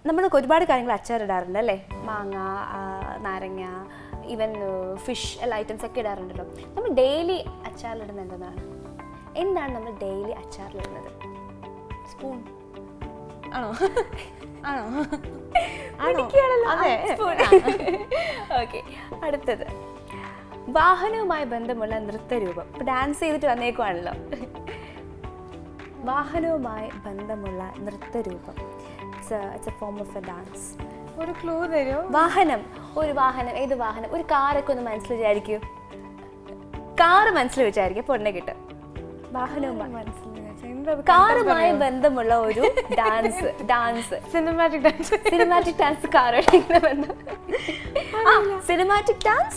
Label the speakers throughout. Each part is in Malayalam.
Speaker 1: നമ്മൾ ഒരുപാട് കാര്യങ്ങൾ അച്ചാറിടാറുണ്ട് അല്ലേ മാങ്ങ ആ, നാരങ്ങ ഈവൻ ഫിഷ് എല്ലാ ഐറ്റംസ് ഒക്കെ ഇടാറുണ്ടല്ലോ നമ്മൾ ഡെയിലി അച്ചാറിലിടുന്നത് എന്താണ് എന്താണ് നമ്മൾ ഡെയിലി അച്ചാറിലിടുന്നത്
Speaker 2: സ്പൂൺ ആണോ ആണോ
Speaker 1: മിടുക്കിയാണല്ലോ.
Speaker 2: അതെ.
Speaker 1: ആ, spoon. Okay. അടുത്തത് വാഹനവുമായി ബന്ധമുള്ള നൃത്തരൂപം ഇപ്പൊ ഡാൻസ് ചെയ്തിട്ട് വന്നേക്കുവാണല്ലോ വാഹനവുമായി ബന്ധമുള്ള നൃത്തരൂപം it's a form of a dance
Speaker 2: ഒരു ക്ലൂ തരുമോ
Speaker 1: വാഹനം ഒരു വാഹനം ഏത് വാഹനം ഒരു കാറൊക്കെ ഒന്ന് മനസ്സിൽ വിചാരിക്കൂ കാറ് മനസ്സിൽ വിചാരിക്കും പൊണ്ണെ കിട്ടും വാഹനവുമായി
Speaker 2: മനസ്സിലായി എന്താ
Speaker 1: കാറുമായി ബന്ധമുള്ള ഒരു dance dance
Speaker 2: cinematic dance
Speaker 1: cinematic dance കാറുമായി എങ്ങനെ ബന്ധം ആ സിനിമാറ്റിക് ഡാൻസ്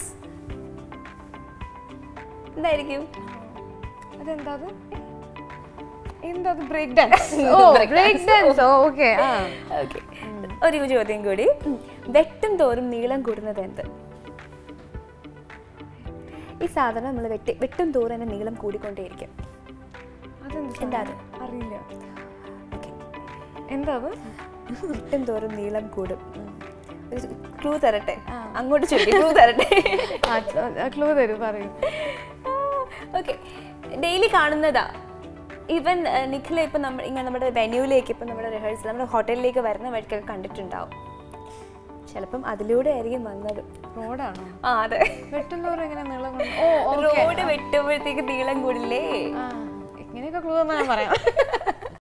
Speaker 1: എന്തായിരിക്കും
Speaker 2: അതെന്താ അത് എന്താ അത് ബ്രേക്ക് ഡാൻസ് ഓ
Speaker 1: Break
Speaker 2: ബ്രേക്ക് ഡാൻസ് ഓക്കെ ആ
Speaker 1: ഓക്കെ ഒരു ചോദ്യം കൂടി വെട്ടും തോറും നീളം കൂടുന്നത് എന്ത് ഈ സാധനം നമ്മൾ വെട്ടി വെട്ടും തോറും തന്നെ നീളം കൂടിക്കൊണ്ടേയിരിക്കും
Speaker 2: അതെന്താ
Speaker 1: എന്താ അത്?
Speaker 2: അറിയില്ല
Speaker 1: ഓക്കെ
Speaker 2: എന്താ അത്
Speaker 1: വെട്ടും തോറും നീളം കൂടും ക്ലൂ തരട്ടെ
Speaker 2: ആ.
Speaker 1: അങ്ങോട്ട് ചൊല്ലി ക്ലൂ തരട്ടെ
Speaker 2: ക്ലൂ തരൂ പറയൂ
Speaker 1: ഓക്കെ ഡെയിലി കാണുന്നതാ ഈവൻ നിഖില ഇപ്പം നമ്മൾ ഇങ്ങനെ നമ്മുടെ വെന്യൂലേക്ക് ഇപ്പം നമ്മുടെ റിഹേഴ്സൽ നമ്മുടെ ഹോട്ടലിലേക്ക് വരുന്ന വഴിക്കൊക്കെ കണ്ടിട്ടുണ്ടാവും ചിലപ്പം അതിലൂടെ ആയിരിക്കും വന്നത്
Speaker 2: റോഡാണോ
Speaker 1: ആ അതെ
Speaker 2: വെട്ടുന്നവർ എങ്ങനെ നീളം കൊണ്ട് ഓ okay.
Speaker 1: റോഡ് വെട്ടുമ്പോഴത്തേക്ക് നീളം കൂടില്ലേ
Speaker 2: ആ ഇങ്ങനെയൊക്കെ ക്ലൂ തന്നെ ഞാൻ പറയാം